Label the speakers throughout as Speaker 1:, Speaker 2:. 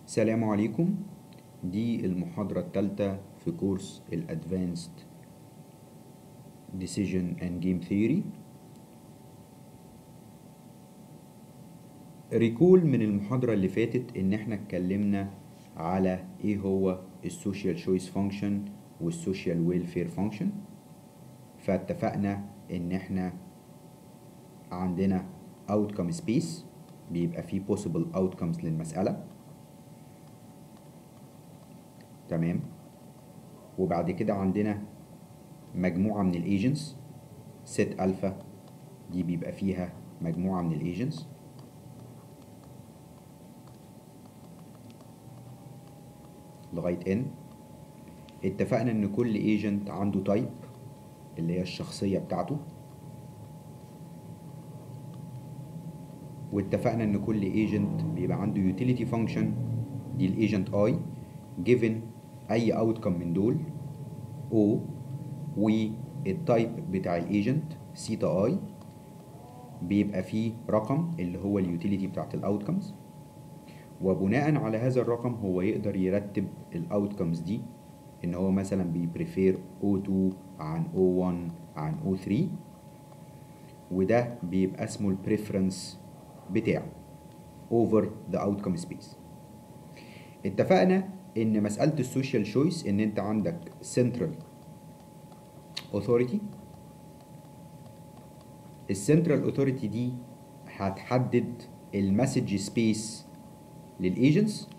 Speaker 1: السلام عليكم دي المحاضرة الثالثة في كورس ال Advanced Decision and Game Theory ريكول من المحاضرة اللي فاتت إن إحنا اتكلمنا على إيه هو السوشيال شويس فانكشن والسوشيال ويلفير فانكشن فاتفقنا إن إحنا عندنا outcome space بيبقى فيه possible outcomes للمسألة تمام وبعد كده عندنا مجموعة من الايجنتس ست الفا دي بيبقى فيها مجموعة من الايجنتس لغاية n اتفقنا ان كل ايجنت عنده تايب اللي هي الشخصية بتاعته واتفقنا ان كل ايجنت بيبقى عنده utility function دي الايجنت i given اي outcome من دول O والتايب بتاع الايجنت سيتا اي بيبقى فيه رقم اللي هو اليوتيليتي بتاعت الاوتكمز وبناء على هذا الرقم هو يقدر يرتب الاوتكمز دي ان هو مثلا بيبريفير O2 عن O1 عن O3 وده بيبقى اسمه البريفرنس بتاعه over the outcome space اتفقنا ان مساله السوشيال شويس ان انت عندك سنترال اوثوريتي السنترال اوثوريتي دي هتحدد المسج سبيس للايجنتس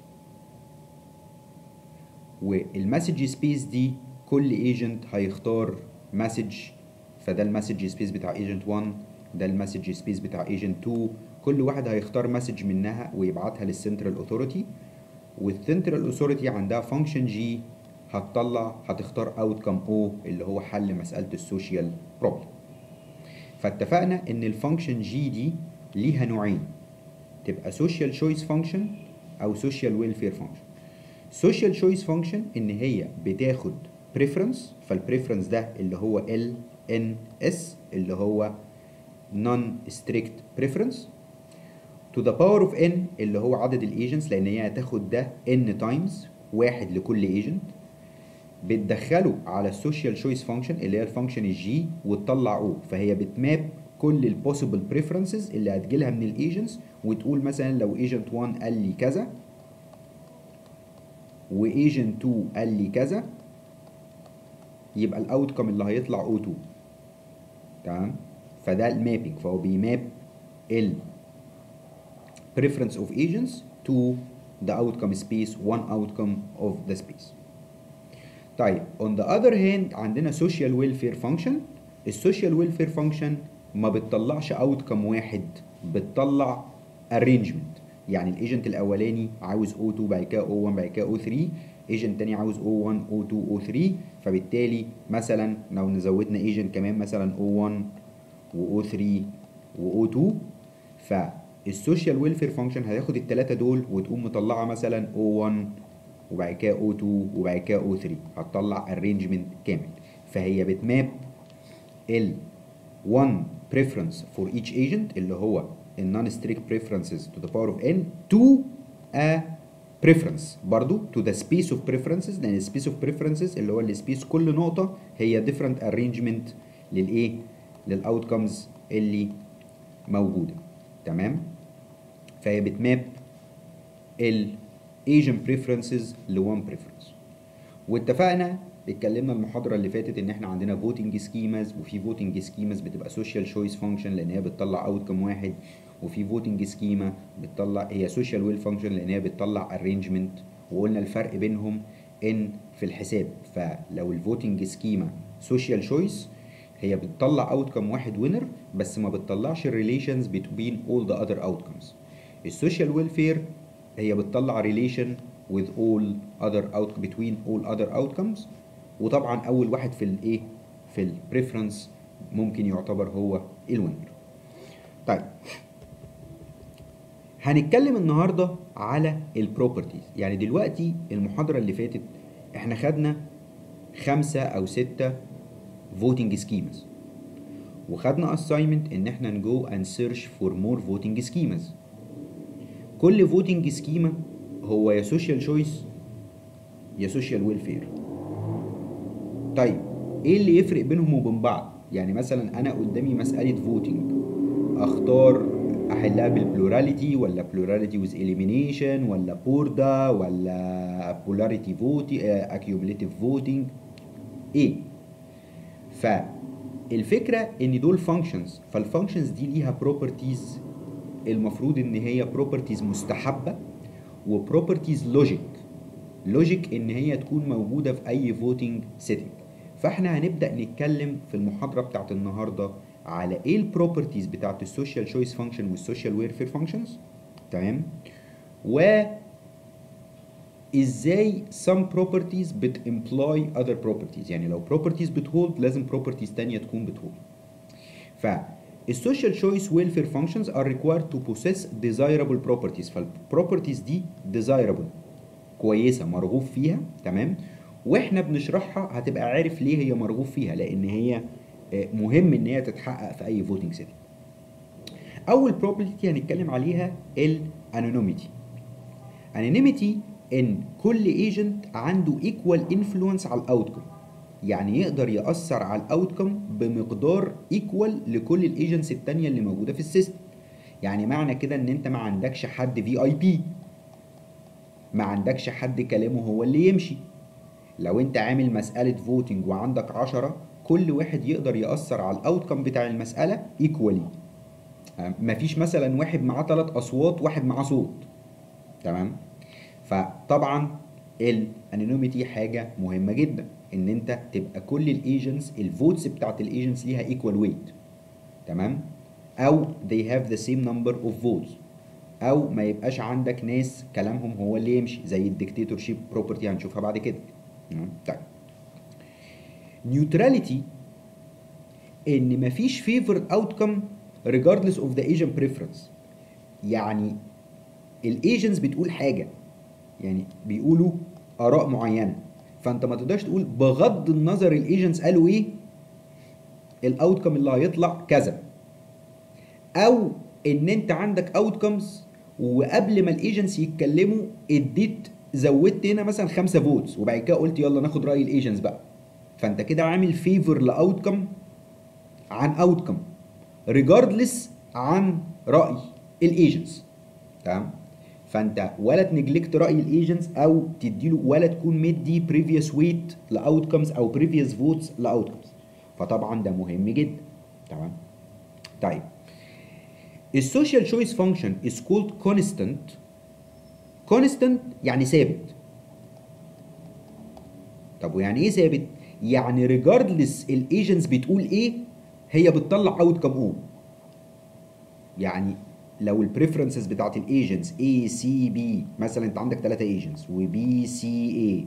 Speaker 1: والمسج سبيس دي كل ايجنت هيختار مسج فده المسج سبيس بتاع ايجنت 1 ده المسج سبيس بتاع ايجنت 2 كل واحد هيختار مسج منها ويبعتها للسنترال اوثوريتي والسنترال اوثوريتي عندها فانكشن جي هتطلع هتختار اوتكم او اللي هو حل مساله السوشيال بروبلم فاتفقنا ان الفانكشن جي دي ليها نوعين تبقى سوشيال شويس فانكشن او سوشيال ويلفير فانكشن سوشيال شويس فانكشن ان هي بتاخد بريفرنس فالبريفرنس ده اللي هو ال ان اس اللي هو نون ستريكت بريفرنس to the power of n اللي هو عدد الايجنتس لان هي هتاخد ده n times واحد لكل ايجنت بتدخله على السوشيال شويس فانكشن اللي هي الفانكشن الجي وتطلع او فهي بتماب كل البوسيبل بريفرنسز اللي هتجيلها من الايجنتس وتقول مثلا لو ايجنت 1 قال لي كذا وايجنت 2 قال لي كذا يبقى الاوتكم اللي هيطلع O2 تمام فده المابينج فهو بيماب ال preference of agents to the outcome space one outcome of the space طيب on the other hand عندنا social welfare function السوشيال welfare function ما بتطلعش outcome واحد بتطلع arrangement يعني الايجنت الاولاني عاوز O2 بعد كده O1 بعد كده O3 ايجنت تاني عاوز O1 O2 O3 فبالتالي مثلا لو نزودنا ايجنت كمان مثلا O1 و O3 و O2 ف السوشيال ويلفير فانكشن هياخد التلاتة دول وتقوم مطلعة مثلا O1 وبعد كده O2 وبعد كده O3 هتطلع ارينجمنت كامل فهي بتماب ال one preference for each agent اللي هو ال non strict preferences to the power of n to a preference برضو to the space of preferences لان space of preferences اللي هو السبيس كل نقطة هي different arrangement للايه للاوتكمز اللي موجودة تمام فهي بتماب ال Asian preferences ل one preference واتفقنا اتكلمنا المحاضرة اللي فاتت ان احنا عندنا voting schemas وفي voting schemas بتبقى social choice function لان هي بتطلع outcome واحد وفي voting schema بتطلع هي social will function لان هي بتطلع arrangement وقلنا الفرق بينهم ان في الحساب فلو الفوتنج سكيما social choice هي بتطلع اوتكم واحد وينر بس ما بتطلعش الريليشنز بين all the other outcomes السوشيال ويلفير هي بتطلع ريليشن with all other out between all other outcomes وطبعا اول واحد في الايه في البريفرنس ممكن يعتبر هو الوينر طيب هنتكلم النهارده على البروبرتيز يعني دلوقتي المحاضره اللي فاتت احنا خدنا خمسة او ستة voting schemas وخدنا assignment ان احنا نجو and search for more voting schemas كل voting schema هو يا سوشيال شويس يا سوشيال ويلفير طيب ايه اللي يفرق بينهم وبين بعض يعني مثلا انا قدامي مساله فوتنج اختار احلها بالبلوراليتي ولا بلوراليتي ويز اليمينيشن ولا بوردا ولا بولاريتي فوتي اكيوميليتيف فوتنج ايه فالفكره ان دول فانكشنز فالفانكشنز دي ليها بروبرتيز المفروض ان هي بروبرتيز مستحبه وبروبرتيز لوجيك لوجيك ان هي تكون موجوده في اي فوتنج سيتنج فاحنا هنبدا نتكلم في المحاضره بتاعت النهارده على ايه البروبرتيز بتاعت السوشيال تشويس فانكشن والسوشيال ويرفير فانكشنز تمام و ازاي some properties بت imply other properties يعني لو properties بتهولد لازم properties تانية تكون بتهولد ف السوشيال تشويس ويلفير فانكشنز are required to possess desirable properties فالبروبرتيز دي desirable كويسه مرغوب فيها تمام واحنا بنشرحها هتبقى عارف ليه هي مرغوب فيها لان هي مهم ان هي تتحقق في اي فوتنج سيتنج اول بروبرتي هنتكلم عليها الانونيميتي انونيميتي ان كل ايجنت عنده ايكوال انفلونس على الاوتكم يعني يقدر ياثر على الاوتكم بمقدار ايكوال لكل الايجنتس التانية اللي موجوده في السيستم يعني معنى كده ان انت ما عندكش حد في اي بي ما عندكش حد كلامه هو اللي يمشي لو انت عامل مسألة فوتنج وعندك عشرة كل واحد يقدر يأثر على الاوتكم بتاع المسألة ايكوالي مفيش مثلا واحد معاه ثلاث اصوات واحد معاه صوت تمام فطبعا الانونيميتي حاجة مهمة جدا ان انت تبقى كل الايجنتس الفوتس بتاعت الايجنتس ليها ايكوال ويت تمام او they have the same number of votes او ما يبقاش عندك ناس كلامهم هو اللي يمشي زي الديكتاتور شيب بروبرتي هنشوفها بعد كده طيب نيوتراليتي ان مفيش فيفور اوتكم regardless of the agent preference يعني الايجنتس بتقول حاجه يعني بيقولوا اراء معينه فانت ما تقدرش تقول بغض النظر الايجنتس قالوا ايه الاوتكم اللي هيطلع كذا او ان انت عندك اوتكمز وقبل ما الايجنتس يتكلموا اديت زودت هنا مثلا خمسة فوتس وبعد كده قلت يلا ناخد راي الايجنتس بقى فانت كده عامل فيفور لاوتكم عن اوتكم ريجاردلس عن راي الايجنتس تمام فانت ولا تنجلكت راي الايجنتس او تديله ولا تكون مدي بريفيوس ويت لاوتكمز او بريفيوس فوتس لاوتكمز فطبعا ده مهم جدا تمام طيب السوشيال تشويس فانكشن از كولد كونستانت كونستانت يعني ثابت طب ويعني ايه ثابت يعني ريجاردلس الايجنتس بتقول ايه هي بتطلع اوت كم او يعني لو البريفرنسز بتاعت الايجنتس A C B مثلا انت عندك ثلاثة ايجنتس و B C A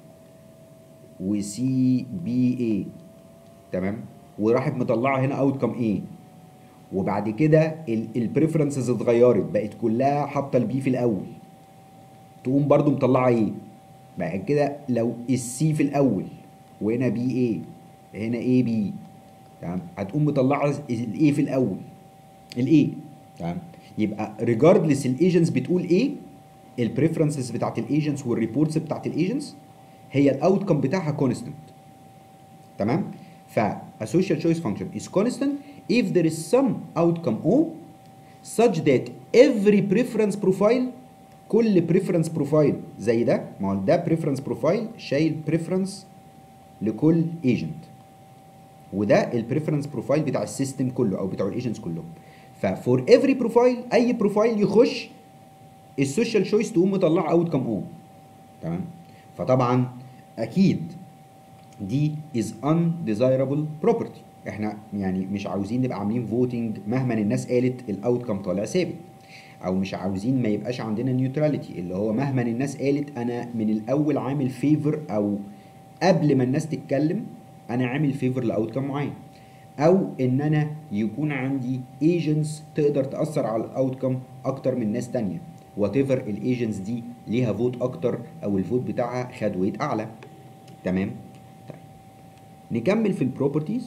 Speaker 1: و C B A تمام وراحت مطلعه هنا اوت كم A وبعد كده البريفرنسز اتغيرت بقت كلها حاطه البي في الاول تقوم برضو مطلعه ايه بعد كده لو السي في الاول وهنا بي ايه هنا اي بي تمام هتقوم مطلعه الاي في الاول الاي تمام يبقى ريجاردلس الايجنتس بتقول ايه البريفرنسز بتاعت الايجنتس والريبورتس بتاعت الايجنتس هي الاوتكم بتاعها كونستنت تمام ف a social choice function is constant if there is some outcome O such that every preference profile كل preference profile زي ده ما هو ده preference profile شايل preference لكل agent وده البريفرنس بروفايل بتاع السيستم كله او بتاع الايجنتس كلهم ففور افري بروفايل اي بروفايل يخش السوشيال تشويس تقوم مطلعه اوت كم او تمام فطبعا اكيد دي از undesirable property احنا يعني مش عاوزين نبقى عاملين فوتنج مهما الناس قالت الاوت كم طالع ثابت او مش عاوزين ما يبقاش عندنا نيوتراليتي اللي هو مهما الناس قالت انا من الاول عامل فيفر او قبل ما الناس تتكلم انا عامل فيفر لاوت كم معين او ان انا يكون عندي ايجنتس تقدر تاثر على الاوت كم اكتر من ناس تانية وات ايفر الايجنتس دي ليها فوت اكتر او الفوت بتاعها خد ويت اعلى تمام طيب نكمل في البروبرتيز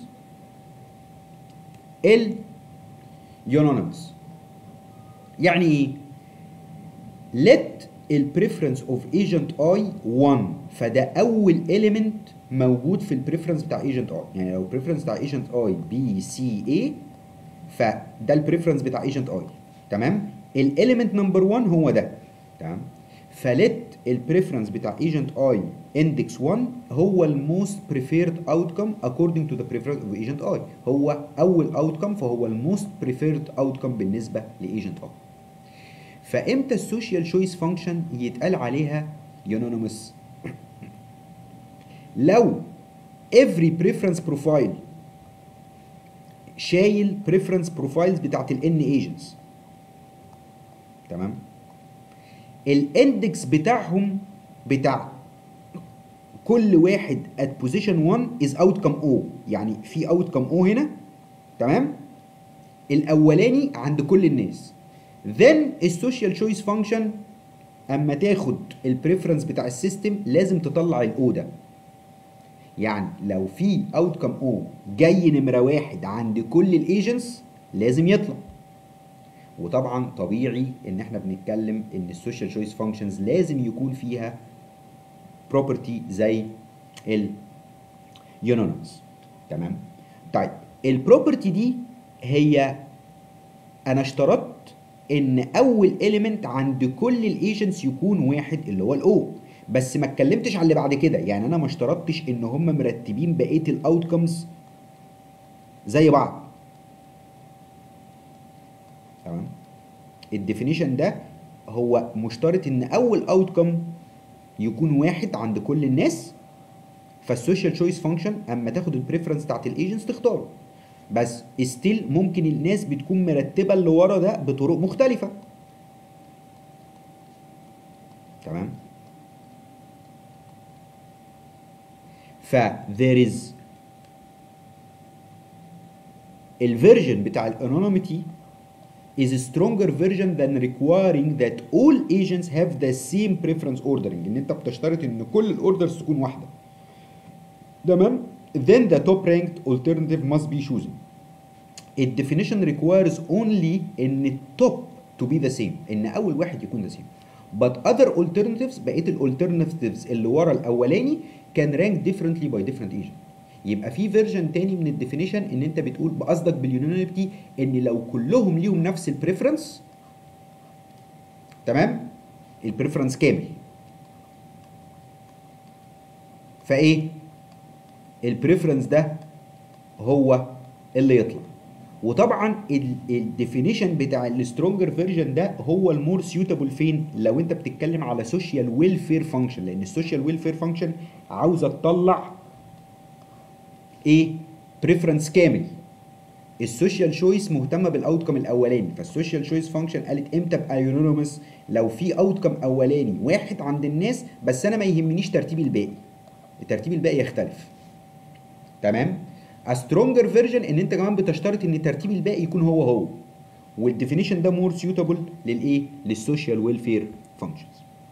Speaker 1: ال يونونيمس يعني ايه let البريفرنس اوف ايجنت اي 1 فده اول اليمنت موجود في البريفرنس بتاع ايجنت اي يعني لو البريفرنس بتاع ايجنت اي بي سي اي فده البريفرنس بتاع ايجنت اي تمام الاليمنت نمبر 1 هو ده تمام فلت البريفرنس بتاع ايجنت اي اندكس 1 هو الموست بريفيرد اوتكم according to the preference of agent اي هو اول اوتكم فهو الموست بريفيرد اوتكم بالنسبه لايجنت اي فامتى السوشيال شويس فانكشن يتقال عليها يونونيمس لو every preference profile شايل preference profiles بتاعت ال n agents تمام الاندكس بتاعهم بتاع كل واحد at position 1 is outcome O يعني في outcome O هنا تمام الاولاني عند كل الناس then السوشيال شويس فانكشن اما تاخد البريفرنس بتاع السيستم لازم تطلع الاو ده يعني لو في اوتكم او جاي نمره واحد عند كل الايجنتس لازم يطلع وطبعا طبيعي ان احنا بنتكلم ان السوشيال شويس فانكشنز لازم يكون فيها بروبرتي زي اليونونيمز تمام طيب البروبرتي دي هي انا اشترطت ان اول اليمنت عند كل الايجنتس يكون واحد اللي هو الاو بس ما اتكلمتش على اللي بعد كده يعني انا ما اشترطتش ان هم مرتبين بقيه الاوتكمز زي بعض تمام الديفينيشن ده هو مشترط ان اول اوتكم يكون واحد عند كل الناس فالسوشيال شويس فانكشن اما تاخد البريفرنس بتاعت الايجنتس تختاره بس ستيل ممكن الناس بتكون مرتبه اللي ورا ده بطرق مختلفه تمام ف there is الفيرجن بتاع الانونيميتي is a stronger version than requiring that all agents have the same preference ordering ان انت بتشترط ان كل الاوردرز تكون واحده تمام then the top ranked alternative must be chosen the definition requires only ان top to be the same ان اول واحد يكون the same but other alternatives بقيه الالترناتيفز اللي ورا الاولاني can rank differently by different agent يبقى في فيرجن تاني من الديفينيشن ان انت بتقول بقصدك باليونانيتي ان لو كلهم ليهم نفس البريفرنس تمام البريفرنس كامل فايه البريفرنس ده هو اللي يطلع وطبعا الديفينيشن بتاع السترونجر فيرجن ده هو المور سيوتابل فين لو انت بتتكلم على سوشيال ويلفير فانكشن لان السوشيال ويلفير فانكشن عاوزه تطلع ايه بريفرنس كامل السوشيال شويس مهتمه بالاوتكم الاولاني فالسوشيال شويس فانكشن قالت امتى ابقى يونونيمس لو في اوتكم اولاني واحد عند الناس بس انا ما يهمنيش ترتيب الباقي الترتيب الباقي يختلف تمام سترونجر فيرجن ان انت كمان بتشترط ان ترتيب الباقي يكون هو هو والديفينيشن ده مور سيوتابل للايه للسوشيال ويلفير فانكشنز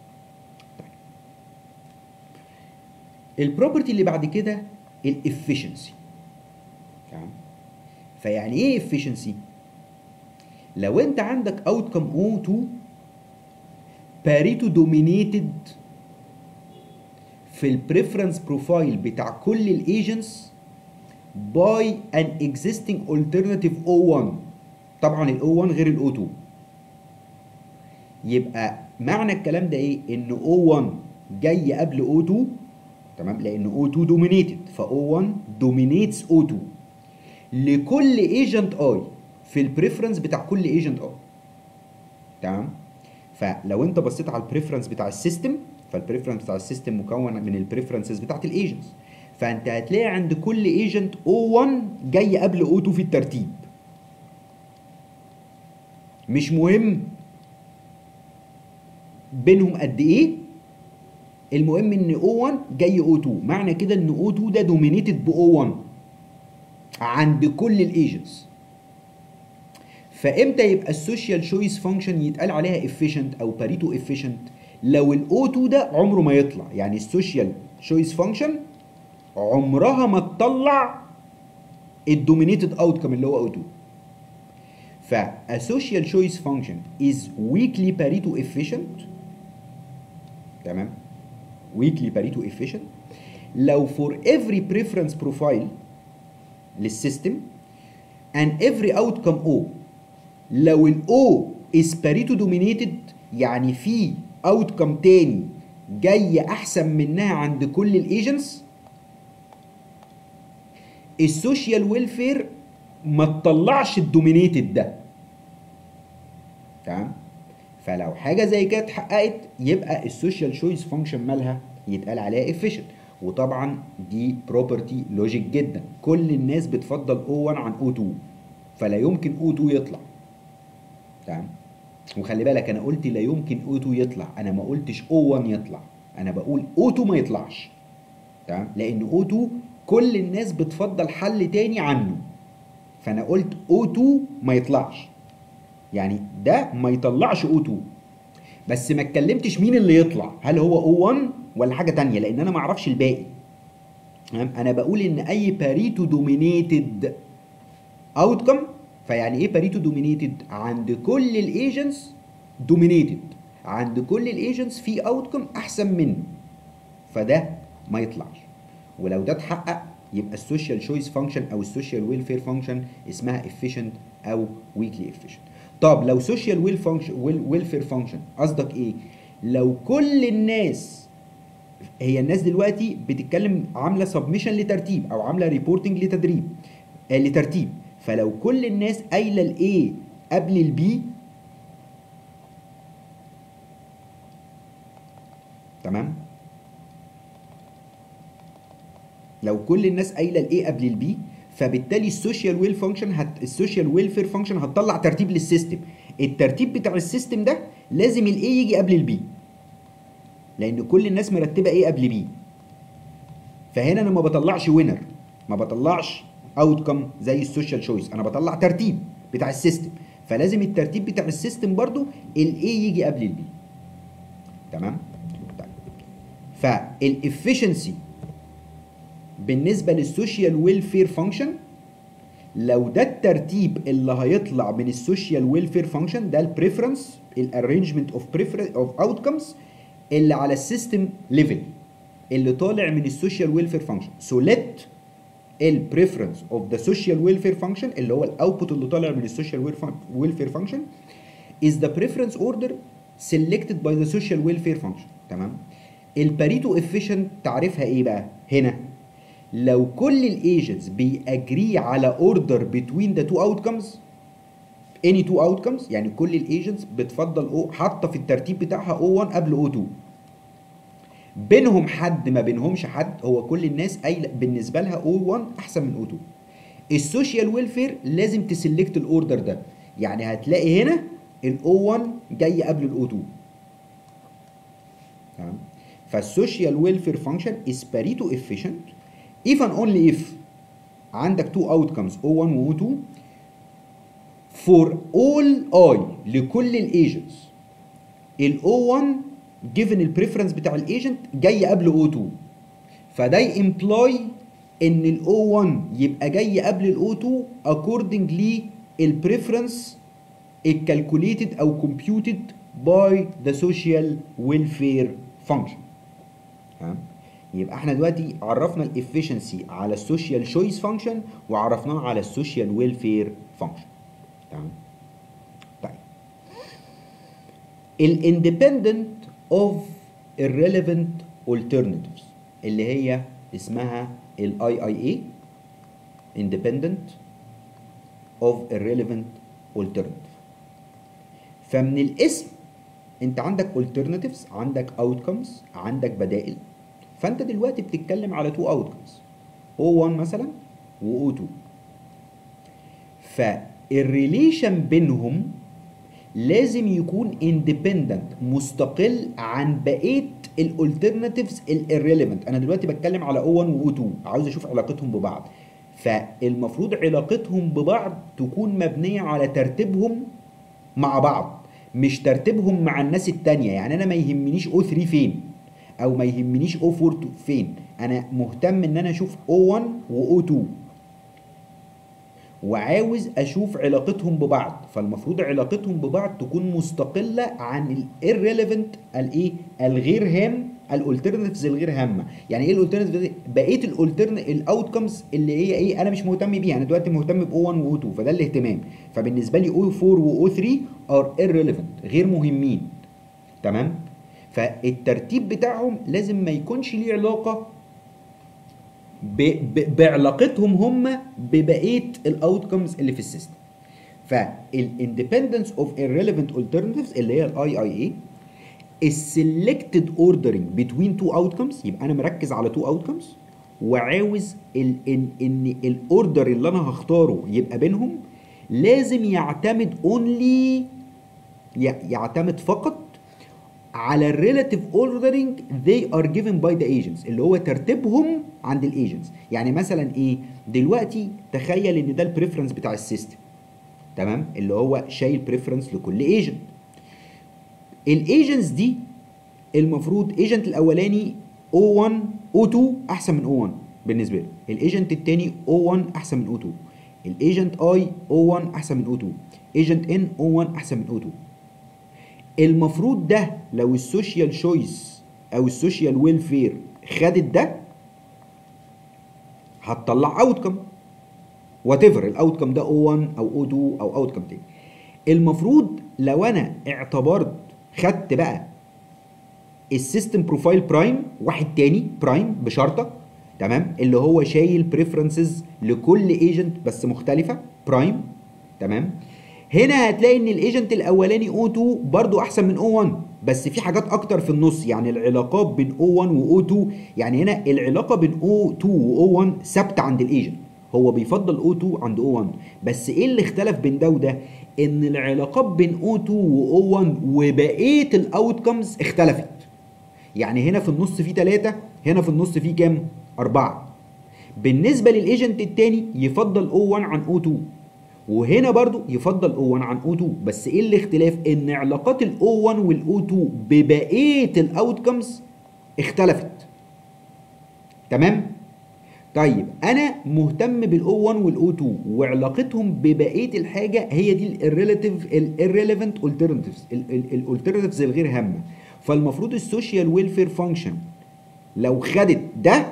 Speaker 1: البروبرتي اللي بعد كده الافشنسي تمام فيعني ايه efficiency لو انت عندك outcome O2 باريتو دومينيتد في البريفرنس بروفايل بتاع كل الايجنتس باي ان existing alternative O1 طبعا ال O1 غير ال O2 يبقى معنى الكلام ده ايه ان O1 جاي قبل O2 تمام لان O2 دومينيتد ف O1 دومينيتس O2 لكل ايجنت اي في البريفرنس بتاع كل ايجنت اي تمام فلو انت بصيت على البريفرنس بتاع السيستم فالبريفرنس بتاع السيستم مكون من البريفرنسز بتاعت الايجنتس فانت هتلاقي عند كل ايجنت O1 جاي قبل O2 في الترتيب مش مهم بينهم قد ايه المهم ان O1 جاي O2 معنى كده ان O2 ده دومينيتد ب O1 عند كل الايجنتس فامتى يبقى السوشيال شويس فانكشن يتقال عليها efficient او باريتو efficient لو الاو 2 ده عمره ما يطلع يعني السوشيال شويس فانكشن عمرها ما تطلع الدومينيتد اوتكم اللي هو او 2 فا social choice function is weakly Pareto efficient تمام weakly Pareto efficient لو for every preference profile للسيستم and every outcome O لو ال O is Pareto dominated يعني في outcome تاني جاي احسن منها عند كل الايجنتس السوشيال ويلفير ما تطلعش الدومينيتد ده تمام فلو حاجه زي كده اتحققت يبقى السوشيال شويس فانكشن مالها يتقال عليها افيشنت وطبعا دي بروبرتي لوجيك جدا كل الناس بتفضل O1 عن O2 فلا يمكن O2 يطلع تمام وخلي بالك انا قلت لا يمكن O2 يطلع انا ما قلتش O1 يطلع انا بقول O2 ما يطلعش تمام لان O2 كل الناس بتفضل حل تاني عنه فانا قلت O2 ما يطلعش يعني ده ما يطلعش O2 بس ما اتكلمتش مين اللي يطلع هل هو O1 ولا حاجه تانية لان انا ما اعرفش الباقي تمام انا بقول ان اي باريتو دومينيتد اوتكم فيعني ايه باريتو دومينيتد عند كل الايجنتس دومينيتد عند كل الايجنتس في اوتكم احسن منه فده ما يطلعش ولو ده اتحقق يبقى السوشيال شويس فانكشن او السوشيال ويلفير فانكشن اسمها efficient او weakly efficient طب لو سوشيال ويل فانكشن ويلفير فانكشن قصدك ايه لو كل الناس هي الناس دلوقتي بتتكلم عامله سبمشن لترتيب او عامله ريبورتنج لتدريب آه لترتيب فلو كل الناس قايله الايه قبل البي تمام لو كل الناس قايله الايه قبل البي فبالتالي السوشيال ويل فانكشن هت... السوشيال ويلفير فانكشن هتطلع ترتيب للسيستم الترتيب بتاع السيستم ده لازم الايه يجي قبل البي لان كل الناس مرتبه ايه قبل بي فهنا انا ما بطلعش وينر ما بطلعش اوتكم زي السوشيال شويس انا بطلع ترتيب بتاع السيستم فلازم الترتيب بتاع السيستم برضو الاي يجي قبل البي تمام طيب فالافشنسي بالنسبه للسوشيال ويلفير فانكشن لو ده الترتيب اللي هيطلع من السوشيال ويلفير فانكشن ده البريفرنس الارينجمنت اوف اوف اوتكمز اللي على السيستم ليفل اللي طالع من السوشيال ويلفير فانكشن سو ليت البريفرنس اوف ذا سوشيال ويلفير فانكشن اللي هو الاوتبوت اللي طالع من السوشيال ويلفير فانكشن is the preference order selected by the social welfare function تمام الباريتو افيشنت تعرفها ايه بقى هنا لو كل الايجنتس بيأجري على اوردر بتوين ذا تو اوتكمز اني تو اوتكمز يعني كل الايجنتس بتفضل او حاطه في الترتيب بتاعها O1 قبل O2 بينهم حد ما بينهمش حد هو كل الناس قايله بالنسبه لها O1 احسن من O2 السوشيال ويلفير لازم تسلكت الاوردر ده يعني هتلاقي هنا الاو 1 جاي قبل الاو 2 تمام فالسوشيال ويلفير فانكشن از باريتو افيشنت if and only if عندك two outcomes O1 و O2 for all I لكل الايجنتس ال O1 given البريفرنس بتاع الايجنت جاي قبل O2 فده يمبلاي ان ال O1 يبقى جاي قبل ال O2 according للبريفرنس الكالكوليتد او computed by the social welfare function تمام يبقى احنا دلوقتي عرفنا الافشنسي على السوشيال شويس فانكشن وعرفناه على السوشيال ويلفير فانكشن تمام طيب الاندبندنت اوف irrelevant alternatives اللي هي اسمها الاي اي اي independent of irrelevant alternative فمن الاسم انت عندك alternatives عندك outcomes عندك بدائل فانت دلوقتي بتتكلم على تو اوتكمز O1 مثلا و O2 فالريليشن بينهم لازم يكون اندبندنت مستقل عن بقيه الالترناتيفز الirrelevant انا دلوقتي بتكلم على O1 و O2 عاوز اشوف علاقتهم ببعض فالمفروض علاقتهم ببعض تكون مبنيه على ترتيبهم مع بعض مش ترتيبهم مع الناس التانية يعني انا ما يهمنيش O3 فين او ما يهمنيش O4 فين انا مهتم ان انا اشوف O1 و O2 وعاوز اشوف علاقتهم ببعض فالمفروض علاقتهم ببعض تكون مستقله عن الirrelevant الايه الغير هام الالترناتيفز الغير هامه يعني ايه الالترناتيفز بقيه الالترن الاوتكمز اللي هي ايه انا مش مهتم بيها انا دلوقتي مهتم ب O1 و O2 فده الاهتمام فبالنسبه لي O4 و O3 are irrelevant غير مهمين تمام فالترتيب بتاعهم لازم ما يكونش ليه علاقه ب... ب... بعلاقتهم هم ببقيه الاوتكمز اللي في السيستم فالاندبندنس اوف irrelevant alternatives اللي هي الاي اي اي السلكتد اوردرنج بتوين تو اوتكمز يبقى انا مركز على تو اوتكمز وعاوز ال ان ان الاوردر اللي انا هختاره يبقى بينهم لازم يعتمد اونلي يعتمد فقط على الريلاتيف اوردرنج they are given by the agents اللي هو ترتيبهم عند الايجنتس يعني مثلا ايه دلوقتي تخيل ان ده البريفرنس بتاع السيستم تمام اللي هو شايل بريفرنس لكل ايجنت الايجنتس دي المفروض ايجنت الاولاني O1 O2 احسن من O1 بالنسبه له الايجنت الثاني O1 احسن من O2 الايجنت I O1 احسن من O2 ايجنت N O1 احسن من O2 المفروض ده لو السوشيال شويس او السوشيال ويلفير خدت ده هتطلع اوتكم وات ايفر الاوتكم ده O1 او O2 او اوتكم تاني المفروض لو انا اعتبرت خدت بقى السيستم بروفايل برايم واحد تاني برايم بشرطه تمام اللي هو شايل بريفرنسز لكل ايجنت بس مختلفه برايم تمام هنا هتلاقي ان الايجنت الاولاني O2 برضو احسن من O1 بس في حاجات اكتر في النص يعني العلاقات بين O1 و O2 يعني هنا العلاقه بين O2 و O1 ثابته عند الايجنت هو بيفضل O2 عند O1 بس ايه اللي اختلف بين ده وده ان العلاقات بين O2 و O1 وبقيه الاوتكمز اختلفت يعني هنا في النص في 3 هنا في النص في كام 4 بالنسبه للايجنت التاني يفضل O1 عن O2 وهنا برضو يفضل O1 عن O2 بس ايه الاختلاف ان علاقات ال O1 وال O2 ببقيه الاوتكمز اختلفت تمام طيب انا مهتم بالاو 1 والاو 2 وعلاقتهم ببقيه الحاجه هي دي الريلاتيف الريليفنت alternatives الالترناتيفز الغير هامه فالمفروض السوشيال ويلفير فانكشن لو خدت ده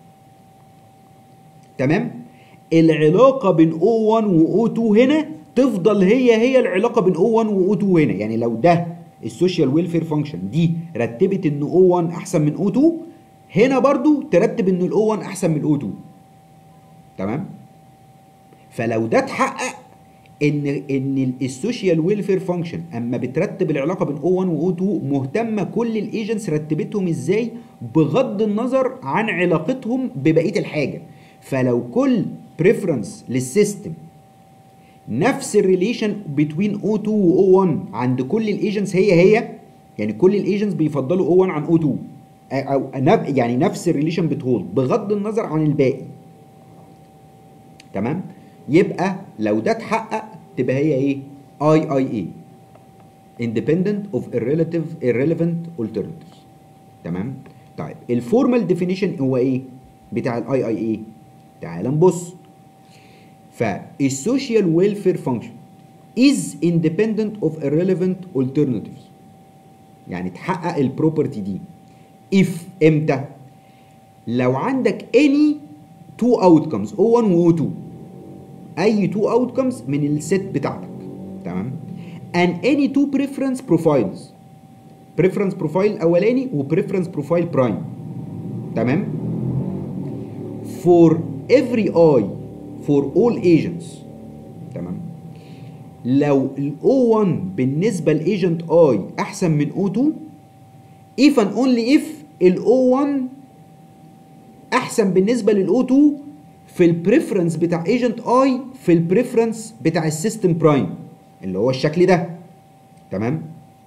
Speaker 1: تمام العلاقه بين او 1 واو 2 هنا تفضل هي هي العلاقه بين او 1 واو 2 هنا يعني لو ده السوشيال ويلفير فانكشن دي رتبت ان او 1 احسن من او 2 هنا برضو ترتب ان الاو 1 احسن من الاو 2 تمام فلو ده اتحقق ان ان السوشيال ويلفير فانكشن اما بترتب العلاقه بين او 1 واو 2 مهتمه كل الايجنتس رتبتهم ازاي بغض النظر عن علاقتهم ببقيه الحاجه فلو كل بريفرنس للسيستم نفس الريليشن بين او 2 واو 1 عند كل الايجنتس هي هي يعني كل الايجنتس بيفضلوا او 1 عن او 2 او يعني نفس الريليشن بتهولد بغض النظر عن الباقي تمام يبقى لو ده اتحقق تبقى هي ايه اي اي اي independent of irrelative irrelevant alternatives تمام طيب الفورمال ديفينيشن هو ايه بتاع الاي اي اي تعال نبص فالسوشيال ويلفير فانكشن is independent of irrelevant alternatives يعني تحقق البروبرتي دي if امتى لو عندك any two outcomes O1 و O2 اي two outcomes من الست بتاعتك تمام and any two preference profiles preference profile اولاني و preference profile prime تمام for every i for all agents تمام لو ال O1 بالنسبة لايجنت I أحسن من O2 if and only if ال O1 أحسن بالنسبة لل O2 في البريفرنس بتاع ايجنت I في البريفرنس بتاع السيستم برايم اللي هو الشكل ده تمام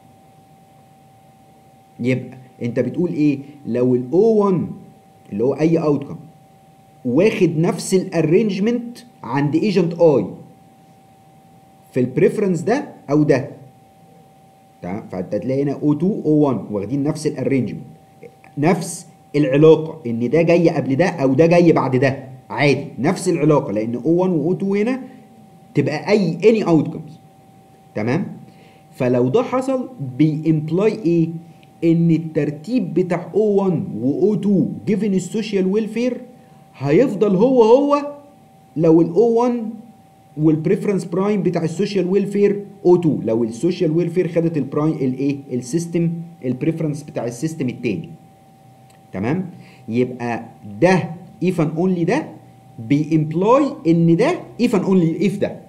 Speaker 1: يبقى انت بتقول ايه لو ال O1 اللي هو اي اوتكم واخد نفس الارينجمنت عند ايجنت اي في البريفرنس ده او ده تمام فانت تلاقي هنا O2 O1 واخدين نفس الارينجمنت نفس العلاقه ان ده جاي قبل ده او ده جاي بعد ده عادي نفس العلاقه لان O1 و O2 هنا تبقى اي اني اوتكمز تمام فلو ده حصل بيمبلاي ايه ان الترتيب بتاع O1 و O2 given السوشيال ويلفير هيفضل هو هو لو ال O1 والبريفرنس برايم بتاع السوشيال ويلفير O2 لو السوشيال ويلفير خدت البرايم الايه السيستم البريفرنس بتاع السيستم التاني تمام يبقى ده if and only ده بيمبلاي ان ده if and only if ده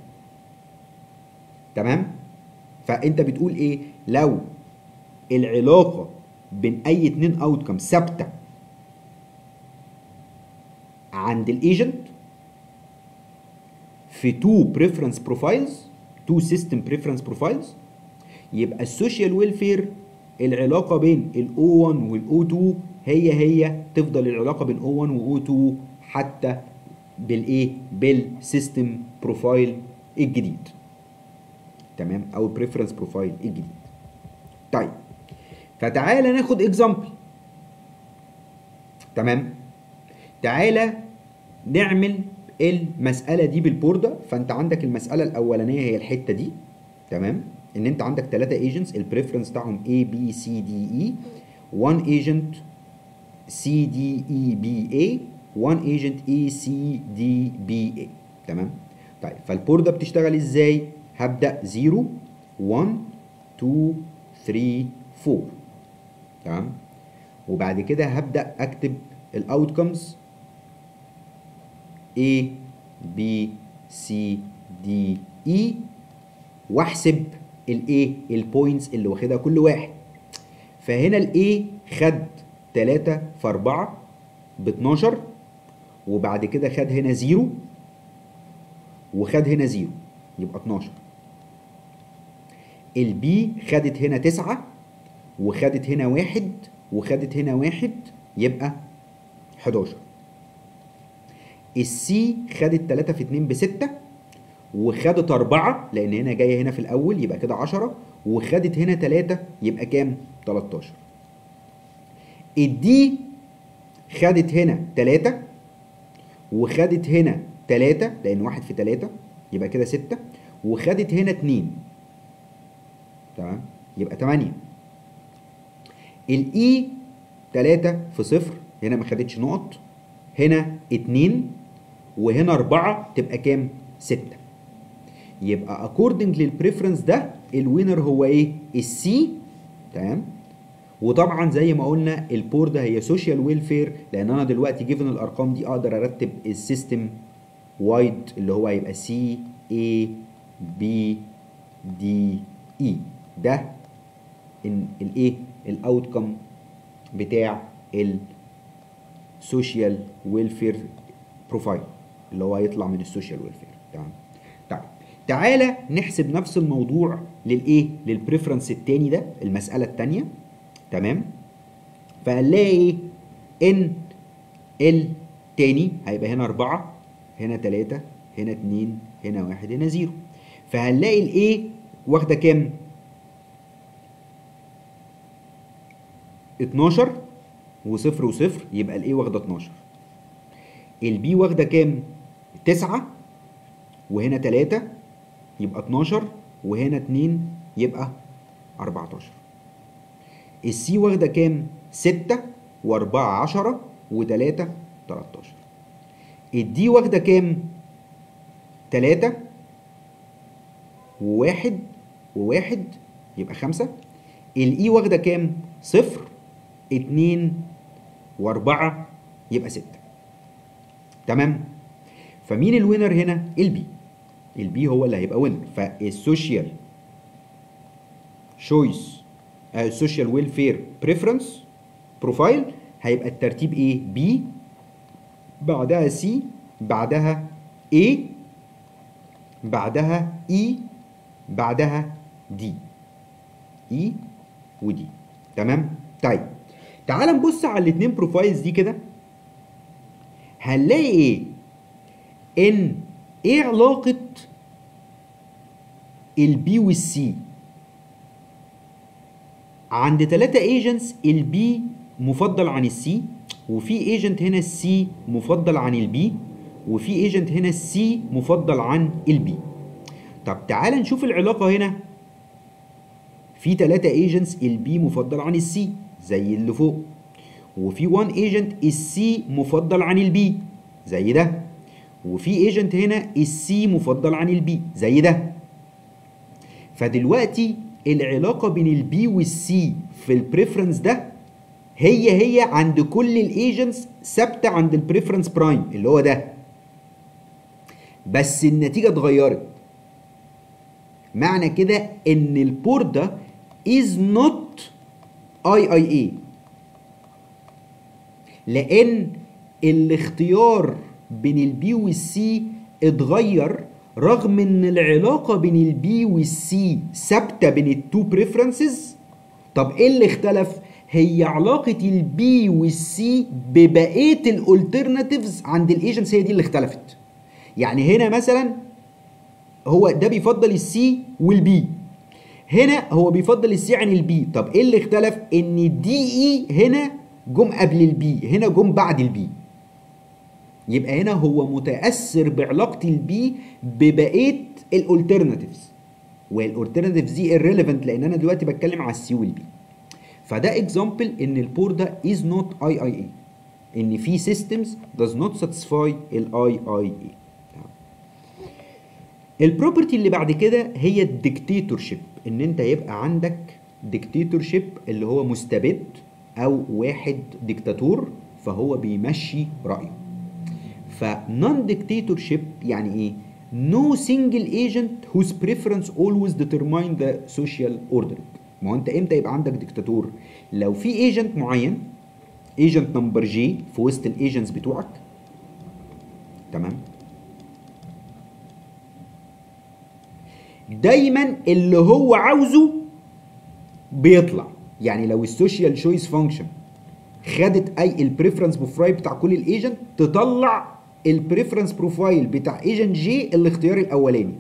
Speaker 1: تمام فانت بتقول ايه لو العلاقه بين اي اتنين اوتكم ثابته عند الايجنت في تو بريفرنس بروفايلز تو سيستم بريفرنس بروفايلز يبقى السوشيال ويلفير العلاقه بين الاو 1 والاو 2 هي هي تفضل العلاقه بين او 1 واو 2 حتى بالايه بالسيستم بروفايل الجديد تمام او البريفرنس بروفايل الجديد طيب فتعالى ناخد اكزامبل تمام تعالى نعمل المسألة دي بالبوردة فانت عندك المسألة الأولانية هي الحتة دي تمام ان انت عندك ثلاثة ايجنتس البريفرنس بتاعهم A B C D E one agent C D E B A one agent A C D B A تمام طيب فالبوردة بتشتغل ازاي هبدأ 0 1 2 3 4 تمام وبعد كده هبدأ اكتب الاوتكمز A B C D E واحسب الايه البوينتس اللي واخدها كل واحد فهنا الاي خد 3 في 4 ب 12 وبعد كده خد هنا 0 وخد هنا 0 يبقى 12 البي خدت هنا 9 وخدت هنا 1 وخدت هنا 1 يبقى 11 السي خدت 3 في 2 ب 6 وخدت 4 لان هنا جايه هنا في الاول يبقى كده 10 وخدت هنا 3 يبقى كام 13 الدي خدت هنا 3 وخدت هنا 3 لان 1 في 3 يبقى كده 6 وخدت هنا 2 تمام يبقى 8 الاي 3 في 0 هنا ما خدتش نقط هنا 2 وهنا 4 تبقى كام 6 يبقى اكوردنج للبريفرنس ده الوينر هو ايه السي تمام وطبعا زي ما قلنا البور ده هي سوشيال ويلفير لان انا دلوقتي جيفن الارقام دي اقدر ارتب السيستم وايد اللي هو هيبقى سي اي بي دي اي ده ان الايه الاوتكم بتاع السوشيال ويلفير بروفايل اللي هو هيطلع من السوشيال ويلفير تمام طيب تعالى نحسب نفس الموضوع للايه للبريفرنس التاني ده المساله التانيه تمام فهنلاقي ان التاني هيبقى هنا أربعة هنا تلاتة هنا اتنين هنا واحد هنا زيرو فهنلاقي الايه واخدة كام؟ 12 وصفر وصفر يبقى الايه واخدة 12 البي واخدة كام؟ 9 وهنا 3 يبقى 12 وهنا 2 يبقى 14 السي واخده كام 6 و4 10 و3 13 الدي واخده كام 3 وواحد وواحد يبقى 5 الاي واخده كام صفر 2 و4 يبقى 6 تمام فمين الوينر هنا البي البي هو اللي هيبقى وينر فالسوشيال شويس السوشيال ويلفير بريفرنس بروفايل هيبقى الترتيب ايه بي بعدها سي بعدها A بعدها E بعدها D E ودي تمام طيب تعال نبص على الاتنين بروفايلز دي كده هنلاقي ايه ان ايه علاقة البي والسي عند ثلاثة ايجنتس البي مفضل عن السي وفي ايجنت هنا السي مفضل عن البي وفي ايجنت هنا السي مفضل عن البي طب تعال نشوف العلاقه هنا في ثلاثة ايجنتس البي مفضل عن السي زي اللي فوق وفي 1 ايجنت السي مفضل عن البي زي ده وفي ايجنت هنا السي مفضل عن البي زي ده فدلوقتي العلاقه بين البي والسي في البريفرنس ده هي هي عند كل الايجنتس ثابته عند البريفرنس برايم اللي هو ده بس النتيجه اتغيرت معنى كده ان البورت ده is not IIA لان الاختيار بين البي والسي اتغير رغم ان العلاقه بين البي والسي ثابته بين التو بريفرنسز طب ايه اللي اختلف هي علاقه البي والسي ببقيه الالترناتيفز عند الايجنتس هي دي اللي اختلفت يعني هنا مثلا هو ده بيفضل السي والبي هنا هو بيفضل السي عن البي طب ايه اللي اختلف ان دي اي هنا جم قبل البي هنا جم بعد البي يبقى هنا هو متاثر بعلاقه البي ببقيه الالترناتيفز والالترناتيفز دي irrelevant لان انا دلوقتي بتكلم على السي والبي فده اكزامبل ان البور ده is not IIA ان في systems does not satisfy ال IIA البروبرتي اللي بعد كده هي الديكتاتورشيب ان انت يبقى عندك ديكتاتورشيب اللي هو مستبد او واحد ديكتاتور فهو بيمشي رايه فنون ديكتاتورشيب يعني ايه no single agent whose preference always determine the social order ما هو انت امتى يبقى عندك ديكتاتور لو في ايجنت معين ايجنت نمبر جي في وسط الايجنتس بتوعك تمام دايما اللي هو عاوزه بيطلع يعني لو السوشيال شويس فانكشن خدت اي البريفرنس بروفايل بتاع كل الايجنت تطلع البريفرنس بروفايل بتاع ايجنت جي الاختيار الاولاني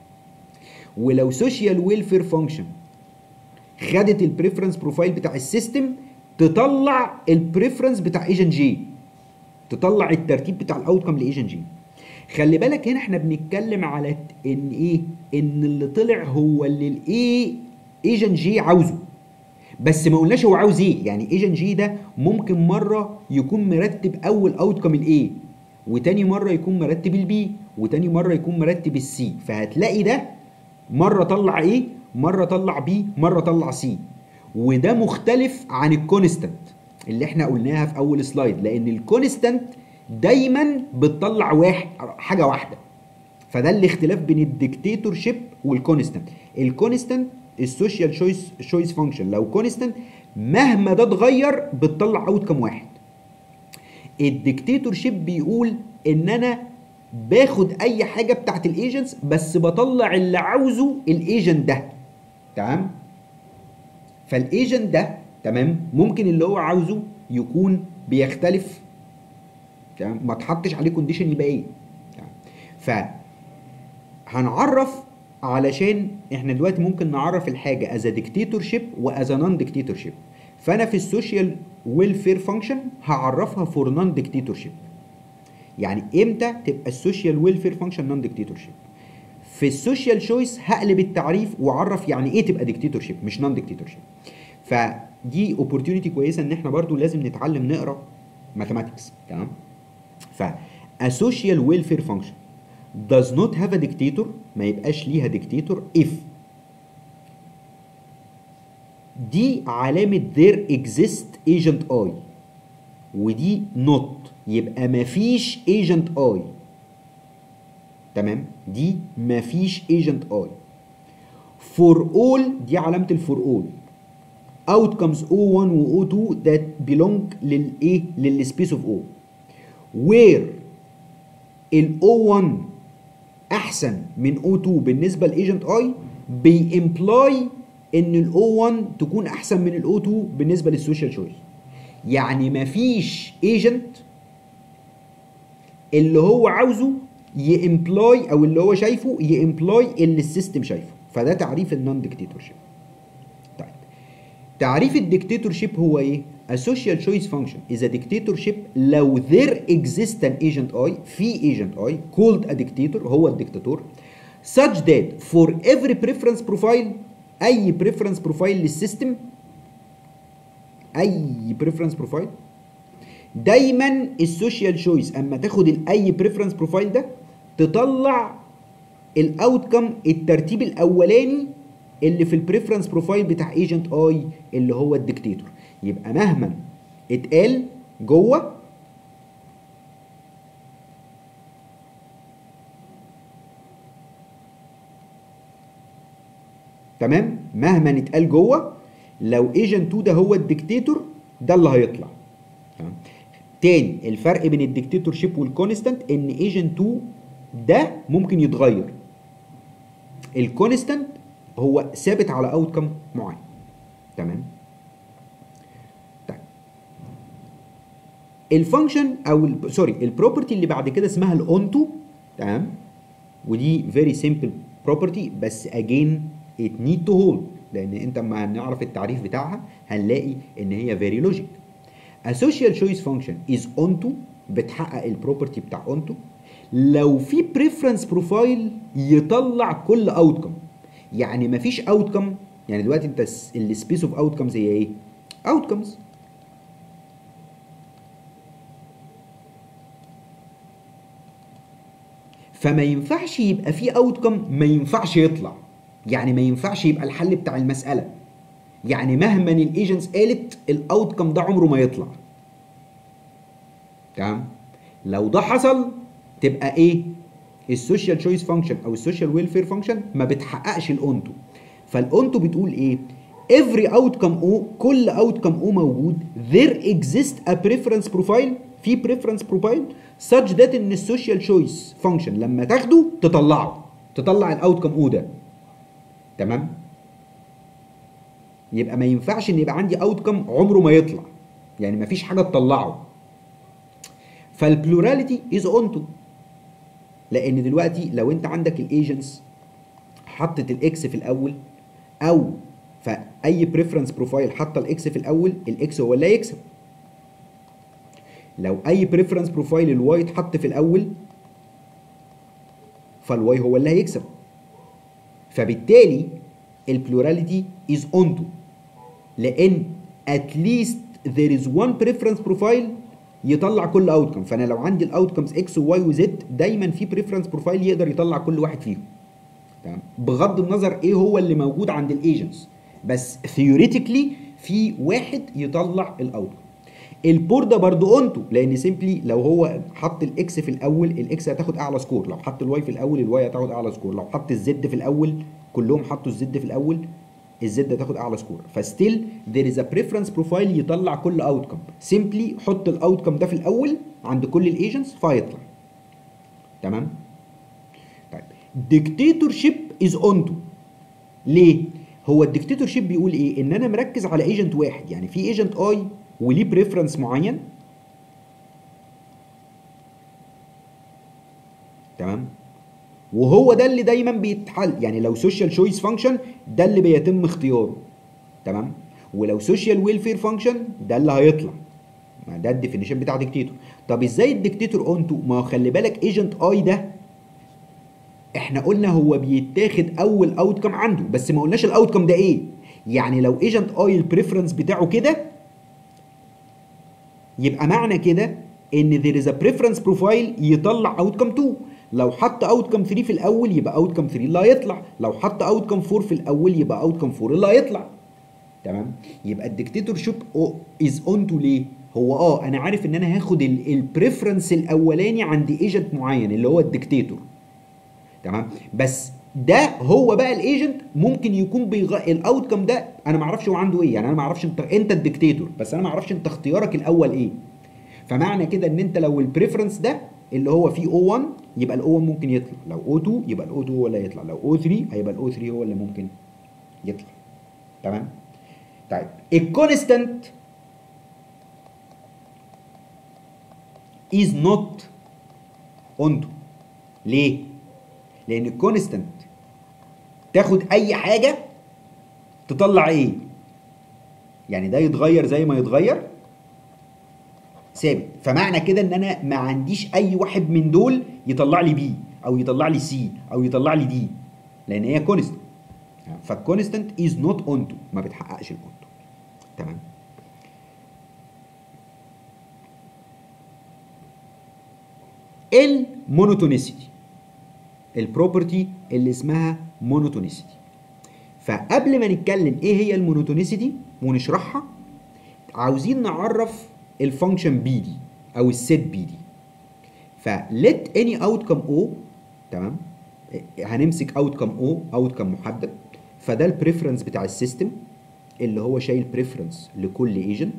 Speaker 1: ولو سوشيال ويلفير فانكشن خدت البريفرنس بروفايل بتاع السيستم تطلع البريفرنس بتاع ايجنت جي تطلع الترتيب بتاع الاوتكم لايجنت جي خلي بالك هنا احنا بنتكلم على ان ايه ان اللي طلع هو اللي الايه ايجنت جي عاوزه بس ما قلناش هو عاوز ايه يعني ايجنت جي ده ممكن مره يكون مرتب اول اوتكم الايه وتاني مره يكون مرتب البي وتاني مره يكون مرتب السي فهتلاقي ده مره طلع ايه مره طلع بي مره طلع سي وده مختلف عن الكونستنت اللي احنا قلناها في اول سلايد لان الكونستنت دايما بتطلع واحد حاجه واحده فده الاختلاف بين الديكتاتور شيب والكونستنت الكونستنت السوشيال شويس شويس فانكشن لو كونستنت مهما ده اتغير بتطلع اوت كم واحد الديكتاتور شيب بيقول ان انا باخد اي حاجه بتاعت الايجنتس بس بطلع اللي عاوزه الايجنت ده تمام فالايجنت ده تمام ممكن اللي هو عاوزه يكون بيختلف تمام ما تحطش عليه كونديشن يبقى ايه تمام ف هنعرف علشان احنا دلوقتي ممكن نعرف الحاجه از ديكتاتورشيب واز نون ديكتاتورشيب فانا في السوشيال ويلفير فانكشن هعرفها فور نون ديكتاتورشيب يعني امتى تبقى السوشيال ويلفير فانكشن نون ديكتاتورشيب في السوشيال شويس هقلب التعريف واعرف يعني ايه تبقى ديكتاتورشيب مش نون ديكتاتورشيب فدي اوبورتيونيتي كويسه ان احنا برضو لازم نتعلم نقرا ماثيماتكس تمام ف a social welfare function does not have a dictator ما يبقاش ليها dictator if دي علامة there exist agent I ودي not يبقى مفيش agent I تمام دي مفيش agent I for all دي علامة ال for all outcomes O1 و O2 that belong للايه للسبيس اوف O where ال O1 احسن من O2 بالنسبه لايجنت I بيمبلاي ان ال O1 تكون احسن من ال O2 بالنسبه للسوشيال شويس يعني مفيش ايجنت اللي هو عاوزه يمبلاي او اللي هو شايفه يمبلاي اللي السيستم شايفه فده تعريف النون ديكتاتورشيب طيب تعريف الديكتاتورشيب هو ايه A social choice function is a dictatorship لو there exists an agent I في agent I called a dictator هو الدكتاتور such that for every preference profile اي preference profile للسيستم اي preference profile دايما السوشيال شويس اما تاخد الاي بريفرنس بروفايل ده تطلع الاوتكم الترتيب الاولاني اللي في البريفرنس بروفايل بتاع ايجنت اي اللي هو الديكتاتور يبقى مهما اتقال جوه تمام مهما اتقال جوه لو ايجنت 2 ده هو الديكتاتور ده اللي هيطلع تمام تاني الفرق بين الديكتاتور شيب والكونستانت ان ايجنت 2 ده ممكن يتغير الكونستانت هو ثابت على اوتكم معين تمام طيب الفانكشن او ال- سوري البروبرتي اللي بعد كده اسمها الاونتو تمام ودي فيري سيمبل بروبرتي بس اجين ات نيد تو هولد لان انت اما هنعرف التعريف بتاعها هنلاقي ان هي فيري لوجيك A social choice function is onto بتحقق البروبرتي بتاع onto لو في preference profile يطلع كل outcome يعني مفيش outcome يعني دلوقتي انت السبيس اوف outcomes هي ايه؟ outcomes فما ينفعش يبقى في outcome ما ينفعش يطلع يعني ما ينفعش يبقى الحل بتاع المسألة يعني مهما الايجنتس قالت الاوتكم ده عمره ما يطلع تمام لو ده حصل تبقى ايه السوشيال تشويس فانكشن او السوشيال ويلفير فانكشن ما بتحققش الاونتو فالاونتو بتقول ايه every outcome O كل outcome O موجود there exists a preference profile في preference profile such that ان السوشيال تشويس فانكشن لما تاخده تطلعه تطلع الاوتكم O ده تمام يبقى ما ينفعش ان يبقى عندي اوتكم عمره ما يطلع يعني ما فيش حاجه تطلعه فالبلوراليتي از اونتو لان دلوقتي لو انت عندك الايجنتس حطت الاكس في الاول او فاي بريفرنس بروفايل حاطه الاكس في الاول الاكس هو اللي هيكسب لو اي بريفرنس بروفايل الواي اتحط في الاول فالواي هو اللي هيكسب فبالتالي البلوراليتي از اونتو لان at least there is one preference profile يطلع كل اوتكم فانا لو عندي الاوتكمز اكس وواي وزد دايما في بريفرنس بروفايل يقدر يطلع كل واحد فيهم تمام بغض النظر ايه هو اللي موجود عند الايجنتس بس ثيوريتيكلي في واحد يطلع الاوتكم البور ده برضه اونتو لان سيمبلي لو هو حط الاكس في الاول الاكس هتاخد اعلى سكور لو حط الواي في الاول الواي هتاخد اعلى سكور لو حط الزد في الاول كلهم حطوا الزد في الاول الزد هتاخد اعلى سكور فستيل ذير از ا بريفرنس بروفايل يطلع كل اوتكم سيمبلي حط الاوتكم ده في الاول عند كل الايجنتس فيطلع تمام طيب ديكتاتور شيب از اونتو ليه هو الديكتاتور شيب بيقول ايه ان انا مركز على ايجنت واحد يعني في ايجنت اي وليه بريفرنس معين تمام وهو ده اللي دايما بيتحل يعني لو سوشيال تشويس فانكشن ده اللي بيتم اختياره تمام ولو سوشيال ويلفير فانكشن ده اللي هيطلع ما ده الديفينيشن بتاع ديكتاتور طب ازاي الديكتاتور اونتو ما هو خلي بالك ايجنت اي ده احنا قلنا هو بيتاخد اول اوتكم عنده بس ما قلناش الاوتكم ده ايه يعني لو ايجنت اي البريفرنس بتاعه كده يبقى معنى كده ان there is a preference profile يطلع outcome 2 لو حط outcome 3 في الاول يبقى outcome 3 اللي هيطلع لو حط outcome 4 في الاول يبقى outcome 4 اللي هيطلع تمام يبقى الديكتاتور شيب از اون تو ليه هو اه انا عارف ان انا هاخد البريفرنس الاولاني عند ايجنت معين اللي هو الديكتاتور تمام بس ده هو بقى الايجنت ممكن يكون بيغ... الاوتكم ده انا ما اعرفش هو عنده ايه يعني انا ما اعرفش انت انت الديكتاتور بس انا ما اعرفش انت اختيارك الاول ايه فمعنى كده ان انت لو البريفرنس ده اللي هو فيه O1 يبقى الاو 1 ممكن يطلع لو O2 يبقى الاو 2 هو اللي هيطلع لو O3 هيبقى الاو 3 هو اللي ممكن يطلع تمام طيب الكونستانت is not onto ليه؟ لان الكونستانت تاخد اي حاجه تطلع ايه يعني ده يتغير زي ما يتغير ثابت فمعنى كده ان انا ما عنديش اي واحد من دول يطلع لي بي او يطلع لي سي او يطلع لي دي لان هي كونستنت فالكونستنت از نوت اونتو ما بتحققش الاونتو تمام المونوتونيسيتي البروبرتي اللي اسمها مونوتونيسيتي فقبل ما نتكلم ايه هي المونوتونيسيتي ونشرحها عاوزين نعرف الفانكشن بي دي او السيت بي دي فليت اني اوتكم او تمام هنمسك اوتكم او اوتكم محدد فده البريفرنس بتاع السيستم اللي هو شايل بريفرنس لكل ايجنت